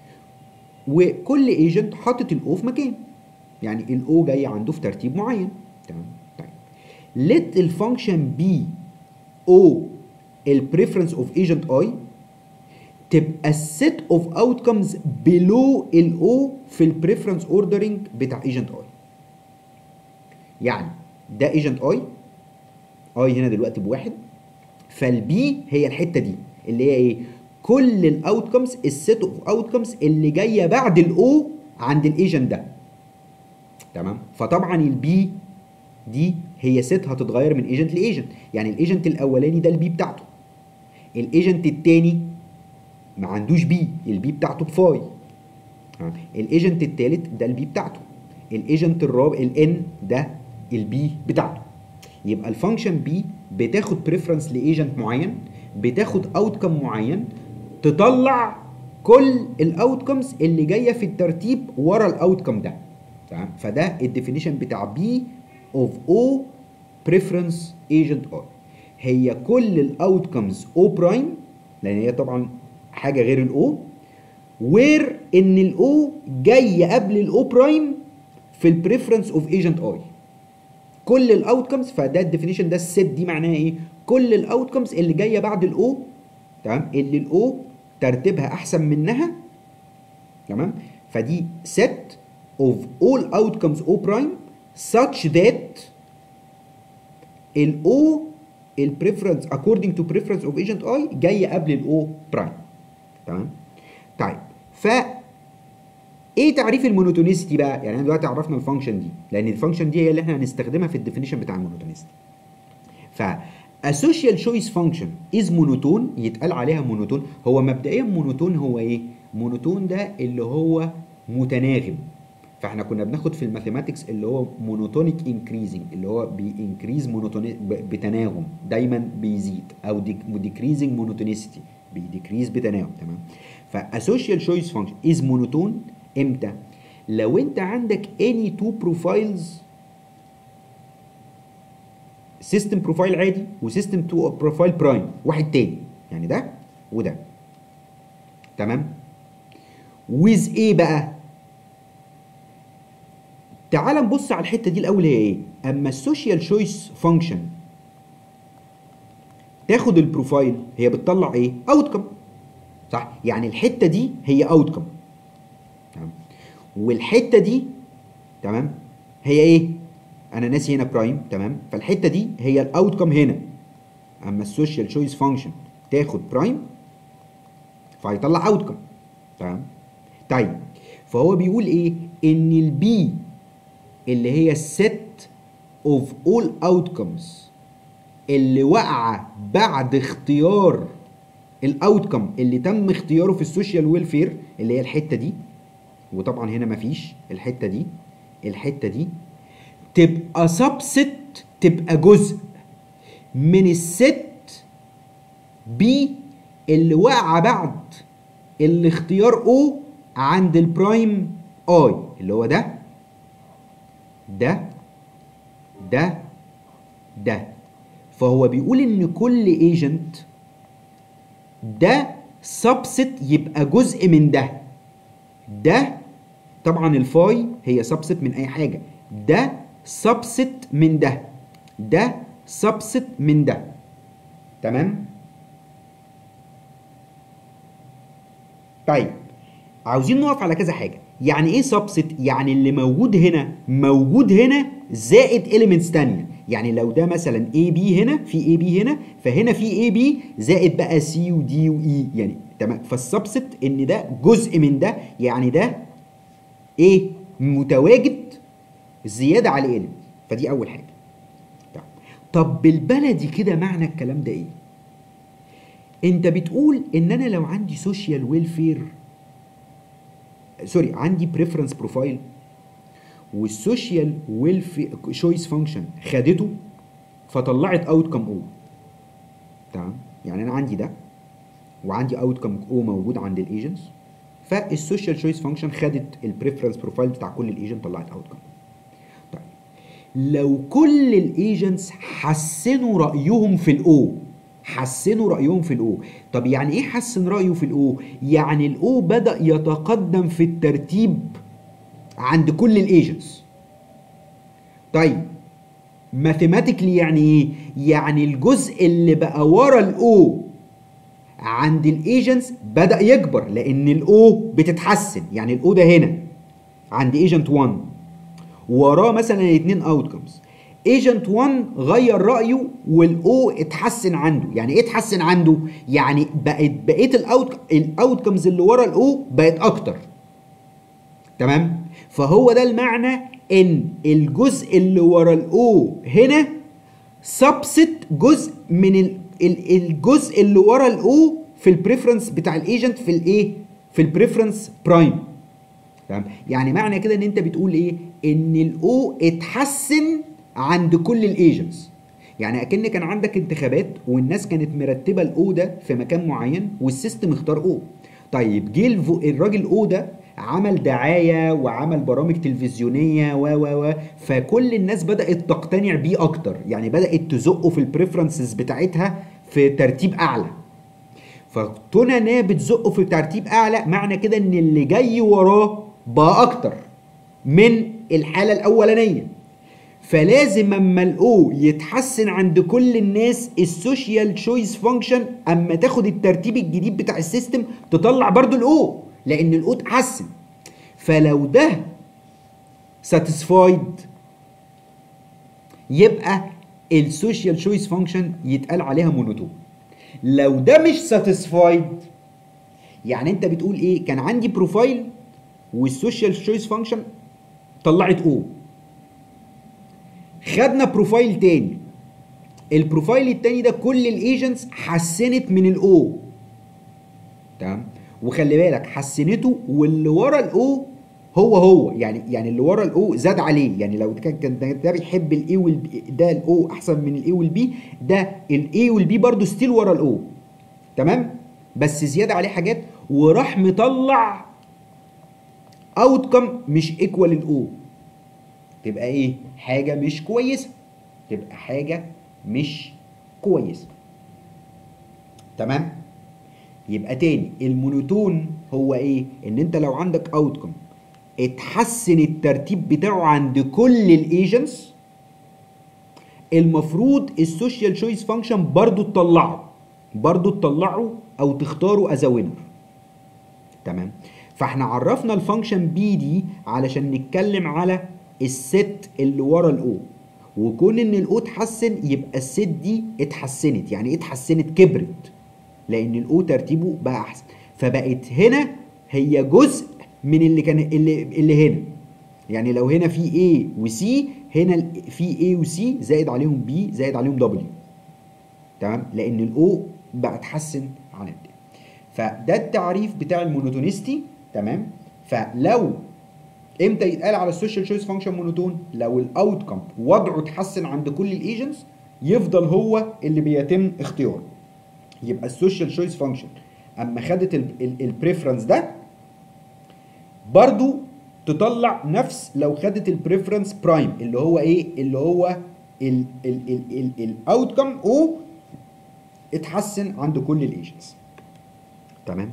Speaker 1: وكل ايجنت حاطط الاو في مكان يعني الاو جاي عنده في ترتيب معين تمام طيب let الفانكشن بي او البريفرنس اوف ايجنت اي تبقى السيت اوف اوتكمز بلو الاو في البريفرنس اوردرنج بتاع ايجنت اي يعني ده ايجنت اي اي هنا دلوقتي بواحد فالبي هي الحته دي اللي هي ايه كل الاوتكمز السيت اوف اوتكمز اللي جايه بعد الاو عند الايجنت ده تمام فطبعا البي دي هي سيت هتتغير من ايجنت لايجنت يعني الايجنت الاولاني ده البي بتاعته الايجنت التاني ما عندوش بي البي بتاعته بفاي الايجنت التالت ده البي بتاعته الايجنت الرابع الان ده البي بتاعته يبقى الفانكشن بي بتاخد بريفرنس لايجنت معين بتاخد اوتكم معين تطلع كل الاوتكمز اللي جايه في الترتيب ورا الاوتكم ده تمام فده الديفينيشن بتاع بي اوف او بريفرنس ايجنت اي هي كل الاوتكمز او برايم لان هي طبعا حاجه غير الاو وير ان الاو جاي قبل الاو برايم في البريفرنس اوف ايجنت اي كل الاوتكمز فده الديفينيشن ده السيت دي معناها ايه كل الاوتكمز اللي جايه بعد الاو تمام اللي الاو ترتيبها احسن منها تمام فدي set of all outcomes O prime such that ال O ال preference according to preference of agent I جاية قبل ال O prime تمام طيب ف ايه تعريف المونوتونيستي بقى يعني احنا دلوقتي عرفنا الفانكشن دي لان الفانكشن دي هي اللي احنا هنستخدمها في الديفينيشن بتاع المونوتونيستي ف A social choice function is مونوتون يتقال عليها مونوتون هو مبدئيا مونوتون هو ايه مونوتون ده اللي هو متناغم فاحنا كنا بناخد في الماثيماتكس اللي هو مونوتونيك انكريزنج اللي هو بينكريز مونوتوني بتناغم دايما بيزيد او ديكريزنج مونوتونيسيتي بيديكريز بتناغم تمام فاسوشيال شويس فانكشن از مونوتون امتى لو انت عندك اني تو بروفايلز سيستم بروفايل عادي وسيستم تو بروفايل برايم واحد تاني يعني ده وده تمام ويز ايه بقى تعال نبص على الحته دي الاول هي ايه اما السوشيال شويس فانكشن تاخد البروفايل هي بتطلع ايه اوتكم صح يعني الحته دي هي اوتكم تمام والحته دي تمام هي ايه انا ناسي هنا برايم تمام فالحته دي هي الاوتكم هنا اما السوشيال شويس فانكشن تاخد برايم فهيطلع اوتكم تمام طيب فهو بيقول ايه ان البي اللي هي set of all outcomes اللي واقعه بعد اختيار الاوتكم اللي تم اختياره في السوشيال ويلفير اللي هي الحته دي وطبعا هنا مفيش الحته دي الحته دي تبقى سبست تبقى جزء من الست بي اللي واقعه بعد الاختيار او عند البرايم اي اللي هو ده ده ده ده فهو بيقول ان كل ايجنت ده سبست يبقى جزء من ده ده طبعا الفاي هي سبست من اي حاجه ده سبست من ده ده سبست من ده تمام طيب عاوزين نقف على كذا حاجه يعني ايه سبست يعني اللي موجود هنا موجود هنا زائد اليمنتس تانية يعني لو ده مثلا اي بي هنا في اي بي هنا فهنا في اي بي زائد بقى سي ودي واي يعني تمام فالسبست ان ده جزء من ده يعني ده ايه متواجد زياده على الاليمنت فدي اول حاجه طب بالبلدي كده معنى الكلام ده ايه انت بتقول ان انا لو عندي سوشيال ويلفير سوري عندي بريفرنس بروفايل والسوشيال ويلفير شويس فانكشن خدته فطلعت اوت كم او تمام يعني انا عندي ده وعندي اوت كم او موجود عند الايجنتس فالسوشيال شويس فانكشن خدت البريفرنس بروفايل بتاع كل الايجنت طلعت اوت كم طيب لو كل الايجنتس حسنوا رايهم في الاو حسنوا رايهم في الاو طب يعني ايه حسن رايه في الاو يعني الاو بدا يتقدم في الترتيب عند كل الايجنتس طيب ماثيماتيكلي يعني ايه يعني الجزء اللي بقى ورا الاو عند الايجنتس بدا يكبر لان الاو بتتحسن يعني الاو ده هنا عند ايجنت 1 وراه مثلا اتنين اوتكمز ايجنت 1 غير رايه والاو اتحسن عنده يعني ايه اتحسن عنده يعني بقت بقيه الاوت الاوتكمز اللي ورا الاو بقت اكتر تمام فهو ده المعنى ان الجزء اللي ورا الاو هنا سبست جزء من ال ال الجزء اللي ورا الاو في البريفرنس بتاع الايجنت في الايه في البريفرنس برايم تمام يعني معنى كده ان انت بتقول ايه ان الاو اتحسن عند كل الايجنتس يعني اكن كان عندك انتخابات والناس كانت مرتبه الاو ده في مكان معين والسيستم اختار او طيب جه الراجل او ده عمل دعايه وعمل برامج تلفزيونيه و و و فكل الناس بدات تقتنع بيه اكتر يعني بدات تزقه في البريفرنسز بتاعتها في ترتيب اعلى فكون ان هي بتزقه في ترتيب اعلى معنى كده ان اللي جاي وراه بقى اكتر من الحاله الاولانيه فلازم اما الاو يتحسن عند كل الناس السوشيال تشويس فانكشن اما تاخد الترتيب الجديد بتاع السيستم تطلع برضو الاو لان الاو اتحسن فلو ده ساتيسفايد يبقى السوشيال تشويس فانكشن يتقال عليها مونوتون لو ده مش ساتيسفايد يعني انت بتقول ايه كان عندي بروفايل والسوشيال تشويس فانكشن طلعت او خدنا بروفايل تاني البروفايل التاني ده كل الايجنتس حسنت من الاو تمام وخلي بالك حسنته واللي ورا الاو هو هو يعني يعني اللي ورا الاو زاد عليه يعني لو كان كان ده بيحب الاي والبي ده الاو احسن من الاي والبي ده الاي والبي برضو ستيل ورا الاو تمام بس زياده عليه حاجات وراح مطلع اوتكم مش ايكوال الاو تبقى ايه حاجه مش كويسه تبقى حاجه مش كويسه تمام يبقى تاني المونوتون هو ايه ان انت لو عندك اوتكم اتحسن الترتيب بتاعه عند كل الايجنتس المفروض السوشيال تشويس فانكشن برضو تطلعه برضو تطلعه او تختاره از وينر تمام فاحنا عرفنا الفانكشن بي دي علشان نتكلم على الست اللي ورا الاو وكون ان الاو اتحسن يبقى الست دي اتحسنت يعني ايه اتحسنت كبرت لان الاو ترتيبه بقى احسن فبقت هنا هي جزء من اللي كان اللي اللي هنا يعني لو هنا في A و C هنا في A و C زائد عليهم B زائد عليهم W تمام لان الاو بقى اتحسن عن الدي فده التعريف بتاع المونوتونيستي تمام فلو امتى يتقال على السوشيال تشويس فانكشن مونوتون لو الاوتكم وضعه اتحسن عند كل الايجنتس يفضل هو اللي بيتم اختياره يبقى السوشيال تشويس فانكشن اما خدت البريفرنس ده برضو تطلع نفس لو خدت البريفرنس برايم اللي هو ايه اللي هو الاوتكم او اتحسن عند كل الايجنتس تمام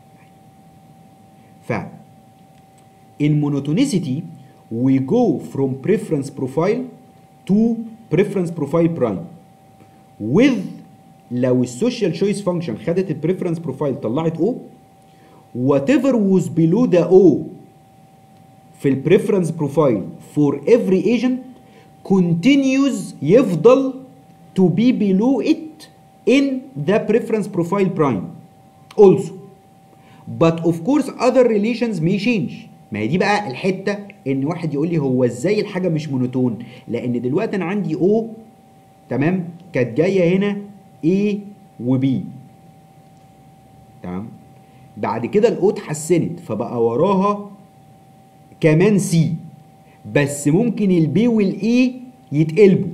Speaker 1: ف in monotonicity we go from preference profile to preference profile prime with لو السوشيال تشويس فانكشن خدت البريفرنس بروفايل طلعت او whatever was below the O في البريفرنس بروفايل for every agent continues يفضل to be below it in the preference profile prime also but of course other relations may change ما هي دي بقى الحته ان واحد يقول لي هو ازاي الحاجه مش مونوتون لان دلوقتي انا عندي او تمام كانت جايه هنا A و B تمام بعد كده الاو اتحسنت فبقى وراها كمان سي بس ممكن البي والاي يتقلبوا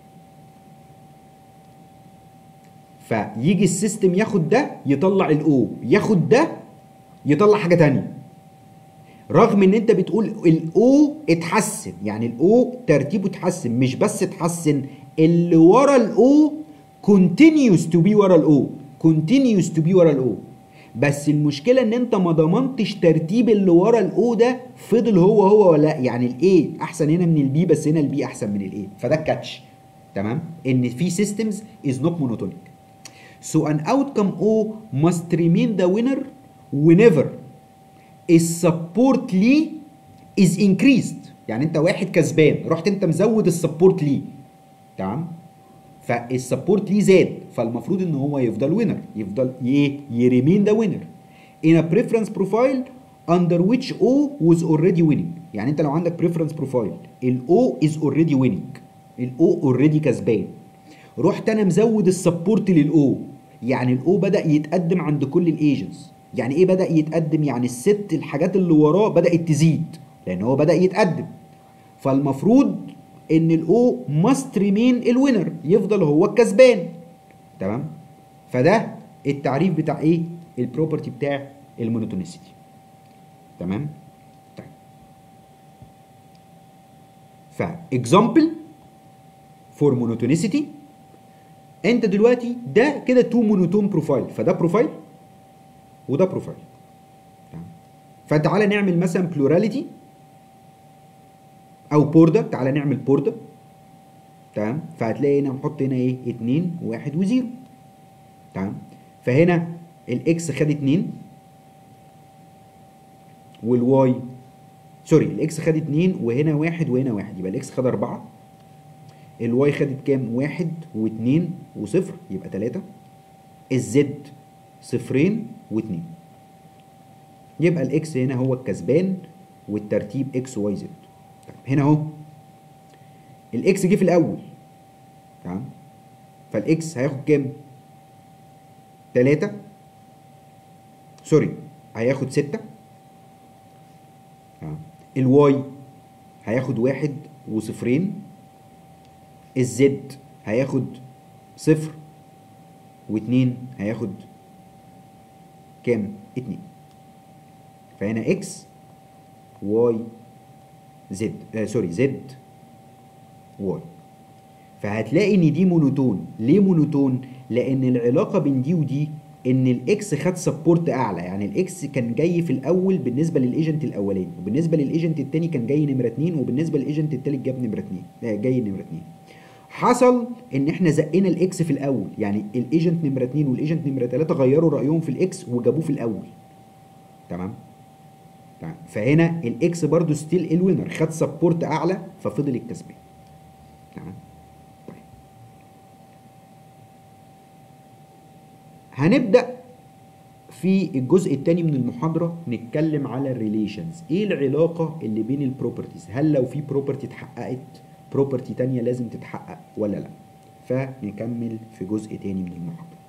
Speaker 1: فيجي السيستم ياخد ده يطلع الاو ياخد ده يطلع حاجه تانية رغم ان انت بتقول الاو اتحسن يعني الاو ترتيبه اتحسن مش بس اتحسن اللي ورا الاو continues to be ورا الاو continues to be ورا الاو بس المشكله ان انت ما ضمنتش ترتيب اللي ورا الاو ده فضل هو هو ولا لا يعني الاي احسن هنا من البي بس هنا البي احسن من الاي فده الكاتش تمام ان في systems is not monotonic so an outcome O must remain the winner whenever السبورت ليه is increased يعني انت واحد كسبان رحت انت مزود السبورت ليه تمام فالسبورت ليه زاد فالمفروض ان هو يفضل وينر يفضل ايه يريمين ذا وينر in a preference profile under which O was already winning يعني انت لو عندك preference profile ال O is already winning ال O already كسبان رحت انا مزود السبورت للاو يعني الاو بدا يتقدم عند كل الايجنتس يعني ايه بدا يتقدم يعني الست الحاجات اللي وراه بدات تزيد لان هو بدا يتقدم فالمفروض ان الاو ماست ريمين الوينر يفضل هو الكسبان تمام فده التعريف بتاع ايه البروبرتي بتاع المونوتونيسيتي تمام طيب فاكزامبل فور مونوتونيسيتي انت دلوقتي ده كده تو مونوتون بروفايل فده بروفايل وده بروفايل تمام فتعالى نعمل مثلا بلوراليتي او بوردا تعالى نعمل بوردا تمام فهتلاقي هنا نحط هنا ايه 2 1 و0 تمام فهنا الاكس خد 2 والواي سوري الاكس خد 2 وهنا 1 وهنا 1 يبقى الاكس خد 4 الواي خدت كام؟ 1 و2 و0 يبقى 3 الزد صفرين و2 يبقى الاكس هنا هو الكسبان والترتيب اكس واي زد طيب هنا اهو الاكس جه في الاول تمام فالاكس هياخد كام 3 سوري هياخد 6 تمام الواي هياخد واحد وصفرين الزد هياخد صفر واتنين هياخد كام اتنين فهنا اكس واي زد آه سوري زد واي فهتلاقي ان دي مونوتون ليه مونوتون لان العلاقه بين دي ودي ان الاكس خد سبورت اعلى يعني الاكس كان جاي في الاول بالنسبه للايجنت الاولاني وبالنسبه للايجنت التاني كان جاي نمره اتنين وبالنسبه للايجنت التالت جاب نمره اتنين آه جاي نمره اتنين حصل ان احنا زقنا الاكس في الاول يعني الايجنت نمره اتنين والايجنت نمره تلاته غيروا رايهم في الاكس وجابوه في الاول تمام تمام فهنا الاكس برضو ستيل الوينر خد سبورت اعلى ففضل الكسبان تمام طيب هنبدا في الجزء الثاني من المحاضره نتكلم على الريليشنز ايه العلاقه اللي بين البروبرتيز هل لو في بروبرتي اتحققت بروبرتي تانية لازم تتحقق ولا لا فنكمل في جزء تاني من المحاضره